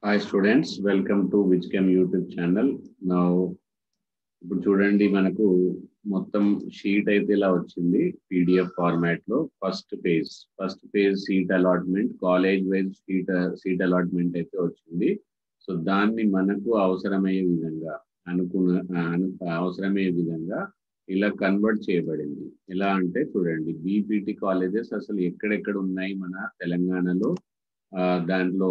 hi students welcome to Vichem YouTube channel నా ఇప్పుడు చూడండి మనకు మొత్తం షీట్ అయితే ఇలా వచ్చింది పీడిఎఫ్ ఫార్మాట్ లో first page first page seat allotment college wise seat seat allotment అయితే వచ్చింది సో దాన్ని మనకు అవసరమయ్యే విధంగా అనుకున్న అను అవసరమయ్యే విధంగా ఇలా కన్వర్ట్ చేయబడింది ఎలా అంటే చూడండి బీపీటీ కాలేజెస్ అసలు ఎక్కడెక్కడ ఉన్నాయి మన తెలంగాణలో దాంట్లో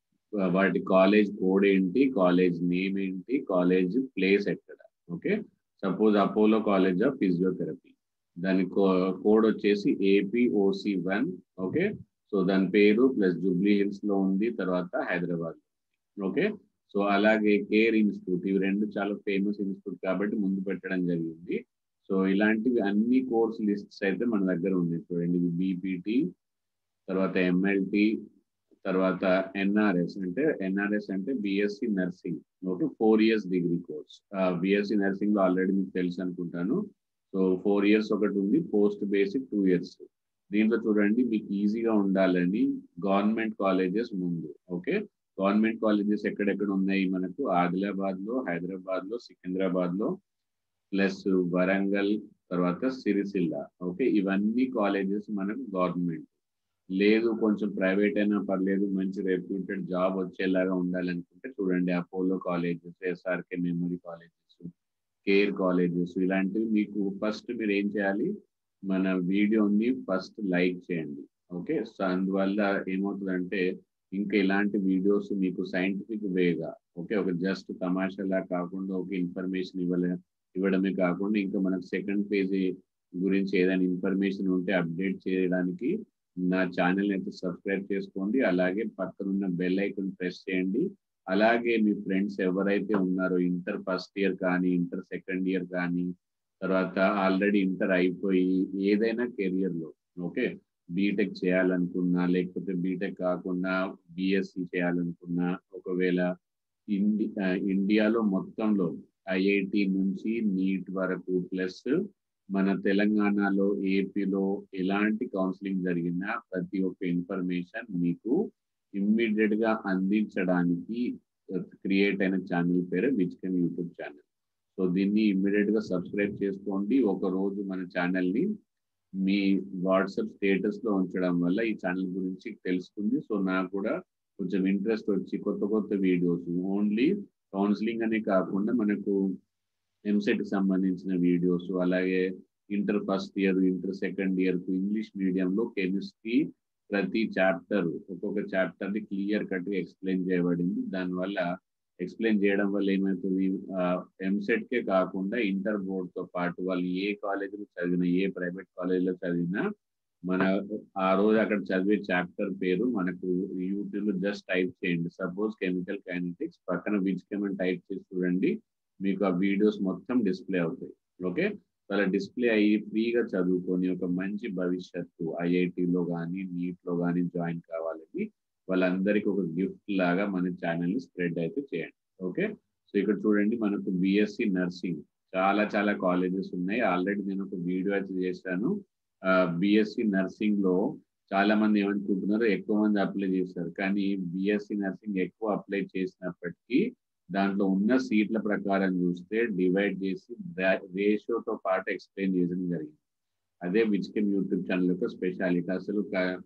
వాటి కాలేజ్ కోడ్ ఏంటి కాలేజ్ నేమ్ ఏంటి కాలేజ్ ప్లేస్ ఎక్కడ okay suppose Apollo college of physiotherapy దాని కోడ్ వచ్చేసి ఏపీఓసి వన్ ఓకే సో దాని పేరు ప్లస్ జూబ్లీ హిల్స్ లో ఉంది తర్వాత హైదరాబాద్ ఓకే సో అలాగే కేర్ ఇన్స్టిట్యూట్ ఇవి రెండు చాలా ఫేమస్ ఇన్స్టిట్యూట్ కాబట్టి ముందు పెట్టడం జరిగింది సో ఇలాంటివి అన్ని కోర్స్ లిస్ట్స్ అయితే మన దగ్గర ఉన్నాయి చూడండి ఇది బీపీటీ తర్వాత ఎంఎల్టీ తర్వాత ఎన్ఆర్ఎస్ అంటే ఎన్ఆర్ఎస్ అంటే BSc nursing okay four years degree course BSc nursing లో ఆల్రెడీ మీకు తెలుసు అనుకుంటాను సో ఫోర్ ఇయర్స్ ఒకటి ఉంది పోస్ట్ బేసిక్ టూ ఇయర్స్ దీంట్లో చూడండి మీకు ఈజీగా ఉండాలని గవర్నమెంట్ కాలేజెస్ ముందు ఓకే గవర్నమెంట్ కాలేజెస్ ఎక్కడెక్కడ ఉన్నాయి మనకు ఆదిలాబాద్ లో హైదరాబాద్ లో సికింద్రాబాద్ లో ప్లస్ వరంగల్ తర్వాత సిరిసిల్ల ఓకే ఇవన్నీ కాలేజెస్ మనకు గవర్నమెంట్ లేదు కొంచెం ప్రైవేట్ అయినా పర్లేదు మంచి రెప్యూటెడ్ జాబ్ వచ్చేలాగా ఉండాలనుకుంటే చూడండి Apollo colleges SRK memory colleges care colleges ఇలాంటివి మీకు ఫస్ట్ మీరు ఏం చేయాలి మన వీడియోని ఫస్ట్ లైక్ చేయండి ఓకే సో అందువల్ల ఏమవుతుందంటే ఇంకా ఇలాంటి వీడియోస్ మీకు సైంటిఫిక్ వేగా ఓకే ఒక జస్ట్ తమాషాలా కాకుండా ఒక ఇన్ఫర్మేషన్ ఇవ్వలే ఇవ్వడమే కాకుండా ఇంకా మనకు సెకండ్ పేజీ గురించి ఏదైనా ఇన్ఫర్మేషన్ ఉంటే అప్డేట్ చేయడానికి నా ఛానల్ అయితే సబ్స్క్రైబ్ చేసుకోండి అలాగే పక్కనున్న బెల్ ఐకాన్ ప్రెస్ చేయండి అలాగే మీ ఫ్రెండ్స్ ఎవరైతే ఉన్నారో ఇంటర్ ఫస్ట్ ఇయర్ కానీ ఇంటర్ సెకండ్ ఇయర్ కానీ తర్వాత ఆల్రెడీ ఇంటర్ అయిపోయి ఏదైనా కెరియర్లో ఓకే బీటెక్ చేయాలనుకున్నా లేకపోతే బీటెక్ కాకుండా బిఎస్సి చేయాలనుకున్నా ఒకవేళ ఇండి ఇండియాలో మొత్తంలో ఐఐటి నుంచి నీట్ వరకు ప్లస్ మన తెలంగాణలో ఏపీలో ఎలాంటి కౌన్సిలింగ్ జరిగినా ప్రతి ఒక్క ఇన్ఫర్మేషన్ మీకు ఇమ్మీడియట్ గా అందించడానికి క్రియేట్ అయిన ఛానల్ పేరు విచ్కెన్ యూట్యూబ్ ఛానల్ సో దీన్ని ఇమ్మీడియట్ గా సబ్స్క్రైబ్ చేసుకోండి ఒక రోజు మన ఛానల్ ని మీ వాట్సాప్ స్టేటస్ లో ఉంచడం వల్ల ఈ ఛానల్ గురించి తెలుస్తుంది సో నాకు కూడా కొంచెం ఇంట్రెస్ట్ వచ్చి కొత్త కొత్త వీడియోస్ ఓన్లీ కౌన్సిలింగ్ అనే కాకుండా మనకు ఎంసెట్ సంబంధించిన వీడియోస్ అలాగే inter first year inter second year కు ఇంగ్లీష్ మీడియంలో కెమిస్ట్రీ ప్రతి చాప్టర్ ఒక్కొక్క చాప్టర్ ని క్లియర్ కట్ గా ఎక్స్ప్లెయిన్ చేయబడింది దానివల్ల ఎక్స్ప్లెయిన్ చేయడం వల్ల ఏమవుతుంది ఎంసెట్ కే కాకుండా ఇంటర్ బోర్డ్ తో పాటు వాళ్ళు ఏ కాలేజీలో చదివినా ఏ ప్రైవేట్ కాలేజీలో చదివినా మన ఆ రోజు అక్కడ చదివే చాప్టర్ పేరు మనకు యూట్యూబ్ లో జస్ట్ టైప్ చేయండి సపోజ్ కెమికల్ కైనటిక్స్ పక్కన విచ్ కెమన్ టైప్ చేసి చూడండి మీకు ఆ వీడియోస్ మొత్తం డిస్ప్లే అవుతాయి ఓకే అలా డిస్ప్లే అయ్యి ఫ్రీగా చదువుకొని ఒక మంచి భవిష్యత్తు ఐఐటిలో కానీ నీట్లో కానీ జాయిన్ కావాలని వాళ్ళందరికీ ఒక గిఫ్ట్ లాగా మన ఛానల్ని స్ప్రెడ్ అయితే చేయండి ఓకే సో ఇక్కడ చూడండి మనకు బిఎస్సి నర్సింగ్ చాలా చాలా కాలేజెస్ ఉన్నాయి ఆల్రెడీ నేను ఒక వీడియో అయితే చేశాను బిఎస్సి నర్సింగ్ లో చాలా మంది ఏమనుకుంటున్నారు ఎక్కువ మంది అప్లై చేశారు కానీ బిఎస్సి నర్సింగ్ ఎక్కువ అప్లై చేసినప్పటికీ దాంట్లో ఉన్న సీట్ల ప్రకారం చూస్తే డివైడ్ చేసి రేషియోతో పాటు ఎక్స్ప్లెయిన్ చేయడం జరిగింది అదే విచ్కెమ్ యూట్యూబ్ ఛానల్ యొక్క స్పెషాలిటీ అసలు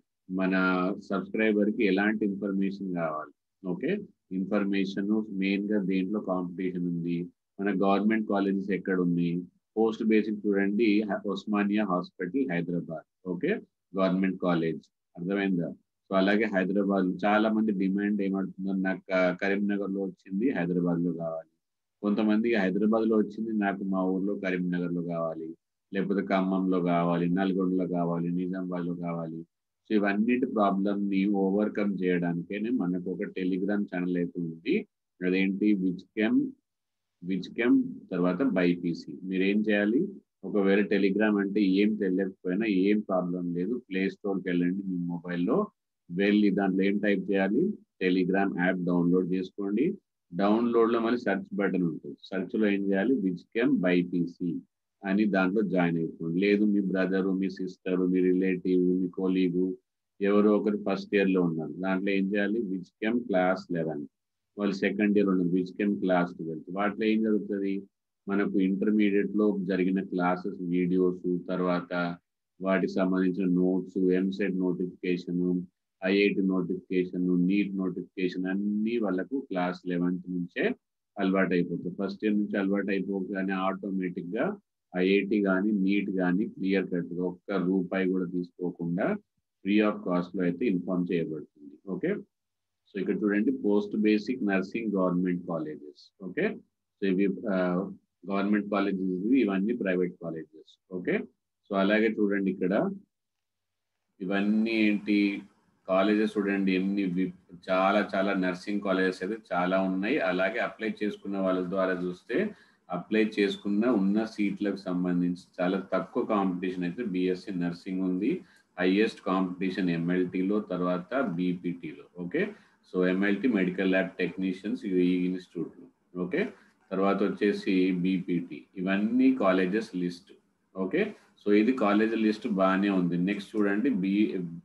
మన సబ్స్క్రైబర్ కి ఎలాంటి ఇన్ఫర్మేషన్ కావాలి ఓకే ఇన్ఫర్మేషన్ మెయిన్ గా దేంట్లో కాంపిటీషన్ ఉంది మన గవర్నమెంట్ కాలేజెస్ ఎక్కడ ఉన్నాయి పోస్ట్ బేసిక్ చూడండి Osmania hospital Hyderabad okay government college అర్థమైందా సో అలాగే హైదరాబాద్ చాలా మంది డిమాండ్ ఏమడుతుందో నాకు కరీంనగర్ లో వచ్చింది హైదరాబాద్ లో కావాలి కొంతమంది హైదరాబాద్ లో వచ్చింది నాకు మా ఊర్లో కరీంనగర్ లో కావాలి లేకపోతే ఖమ్మంలో కావాలి నల్గొండలో కావాలి నిజామాబాద్ లో కావాలి సో ఇవన్నిటి ప్రాబ్లమ్ ని ఓవర్కమ్ చేయడానికే మనకు ఒక టెలిగ్రామ్ ఛానల్ అయితే ఉంది అదేంటి విచ్కెమ్ విచ్కెమ్ తర్వాత బైపీసీ మీరు ఏం చేయాలి ఒకవేళ టెలిగ్రామ్ అంటే ఏం తెలియకపోయినా ఏం ప్రాబ్లం లేదు ప్లే స్టోర్కి వెళ్ళండి మీ మొబైల్లో వెళ్ళి దాంట్లో ఏం టైప్ చేయాలి టెలిగ్రామ్ యాప్ డౌన్లోడ్ చేసుకోండి డౌన్లోడ్ లో మళ్ళీ సెర్చ్ బటన్ ఉంటుంది సెర్చ్ లో ఏం చేయాలి విజ్కెమ్ బైపీసీ అని దాంట్లో జాయిన్ అయిపోండి లేదు మీ బ్రదరు మీ సిస్టరు మీ రిలేటివ్ మీ కొలీగు ఎవరో ఒకరు ఫస్ట్ ఇయర్ లో ఉన్నారు దాంట్లో ఏం చేయాలి విజ్కెమ్ క్లాస్ లెవెన్ వాళ్ళు సెకండ్ ఇయర్ ఉన్నారు విచ్ కెమ్ క్లాస్ ట్వెల్త్ వాటిలో ఏం జరుగుతుంది మనకు ఇంటర్మీడియట్ లో జరిగిన క్లాసెస్ వీడియోస్ తర్వాత వాటికి సంబంధించిన notes EAMCET notification IIT notification NEET notification అన్ని వాళ్ళకు క్లాస్ లెవెన్త్ నుంచే అలవాటు అయిపోతుంది ఫస్ట్ ఇయర్ నుంచి అలవాటు అయిపోగానే ఆటోమేటిక్ గా ఐఐటి కానీ నీట్ కానీ క్లియర్ కట్ ఒక్క రూపాయి కూడా తీసుకోకుండా ఫ్రీ ఆఫ్ కాస్ట్ లో అయితే ఇన్ఫార్మ్ చేయబడుతుంది ఓకే సో ఇక్కడ చూడండి post basic nursing government colleges okay so ఇవి గవర్నమెంట్ కాలేజెస్ ఇవన్నీ ప్రైవేట్ కాలేజెస్ ఓకే సో అలాగే చూడండి ఇక్కడ ఇవన్నీ ఏంటి కాలేజెస్ చూడండి ఎన్ని చాలా చాలా నర్సింగ్ కాలేజెస్ అయితే చాలా ఉన్నాయి అలాగే అప్లై చేసుకున్న వాళ్ళ ద్వారా చూస్తే అప్లై చేసుకున్న ఉన్న సీట్లకు సంబంధించి చాలా తక్కువ కాంపిటీషన్ అయితే బిఎస్సి నర్సింగ్ ఉంది హైయెస్ట్ కాంపిటీషన్ ఎంఎల్టీలో తర్వాత బీపీటీలో okay so MLT medical lab technicians ఈ ఇన్స్టిట్యూట్లో ఓకే తర్వాత వచ్చేసి బీపీటీ ఇవన్నీ కాలేజెస్ లిస్ట్ ఓకే సో ఇది కాలేజ్ లిస్ట్ బాగానే ఉంది నెక్స్ట్ చూడండి B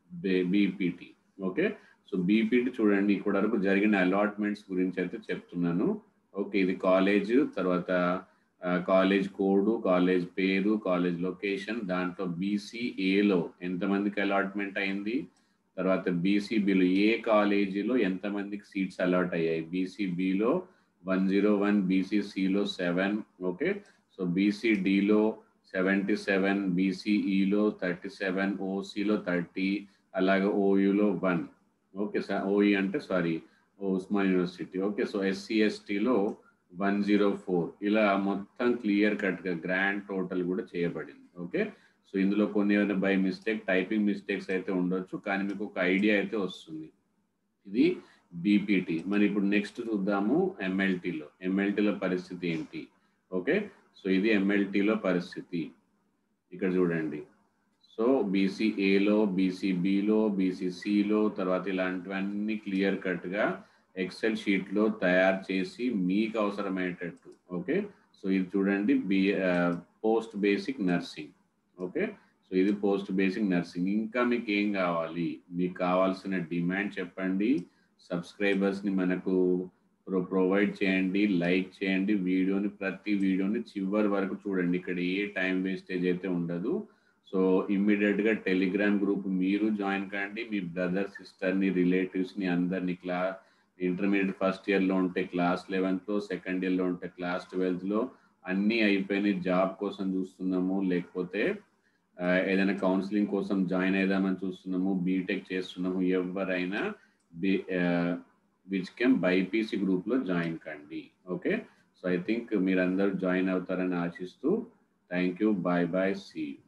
BPT okay so BPT చూడండి ఇక్కడ వరకు జరిగిన అలాట్మెంట్స్ గురించి అయితే చెప్తున్నాను ఓకే ఇది కాలేజ్ తర్వాత కాలేజ్ కోడ్ కాలేజ్ పేరు కాలేజ్ లొకేషన్ దాంట్లో బీసీఏలో ఎంతమందికి అలాట్మెంట్ అయింది తర్వాత బీసీబీలో ఏ కాలేజీలో ఎంతమందికి సీట్స్ అలాట్ అయ్యాయి బీసీబీలో వన్ జీరో వన్ బీసీసీలో సెవెన్ ఓకే సో బీసీడీలో సెవెంటీ సెవెన్ బీసీఈలో థర్టీ సెవెన్ ఓసీలో థర్టీ అలాగే ఓయూలో వన్ ఓకే సార్ ఓఈ అంటే sorry Osman university okay so SC ఎస్టీలో వన్ జీరో ఫోర్ ఇలా మొత్తం క్లియర్ కట్గా గ్రాండ్ టోటల్ కూడా చేయబడింది ఓకే సో ఇందులో కొన్ని ఏమైనా బై మిస్టేక్ టైపింగ్ మిస్టేక్స్ అయితే ఉండొచ్చు కానీ మీకు ఒక ఐడియా అయితే వస్తుంది ఇది బీపీటీ మరి ఇప్పుడు నెక్స్ట్ చూద్దాము ఎంఎల్టీలో ఎంఎల్టీలో పరిస్థితి ఏంటి ఓకే సో ఇది ఎంఎల్టీలో పరిస్థితి ఇక్కడ చూడండి సో బీసీఏలో బీసీబీలో బీసీసీలో తర్వాత ఇలాంటివన్నీ క్లియర్ కట్గా ఎక్సెల్ షీట్లో తయారు చేసి మీకు అవసరమయ్యేటట్టు ఓకే సో ఇది చూడండి B post basic nursing okay so ఇది పోస్ట్ బేసిక్ నర్సింగ్ ఇంకా మీకు ఏం కావాలి మీకు కావాల్సిన డిమాండ్ చెప్పండి సబ్స్క్రైబర్స్ని మనకు ప్రో ప్రొవైడ్ చేయండి లైక్ చేయండి వీడియోని ప్రతి వీడియోని చివరి వరకు చూడండి ఇక్కడ ఏ టైం వేస్టేజ్ అయితే ఉండదు సో ఇమ్మీడియట్గా టెలిగ్రామ్ గ్రూప్ మీరు జాయిన్ కండి మీ బ్రదర్ సిస్టర్ని రిలేటివ్స్ని అందరినీ క్లా ఇంటర్మీడియట్ ఫస్ట్ ఇయర్లో ఉంటే క్లాస్ లెవెన్త్లో సెకండ్ ఇయర్లో ఉంటే క్లాస్ ట్వెల్త్లో అన్నీ అయిపోయినాయి జాబ్ కోసం చూస్తున్నాము లేకపోతే ఏదైనా కౌన్సిలింగ్ కోసం జాయిన్ అయిదామని చూస్తున్నాము బీటెక్ చేస్తున్నాము ఎవరైనా బి విచ్ కెమ్ బైపీసీ గ్రూప్లో జాయిన్ కండి ఓకే సో ఐ థింక్ మీరందరూ జాయిన్ అవుతారని ఆశిస్తూ thank you bye bye see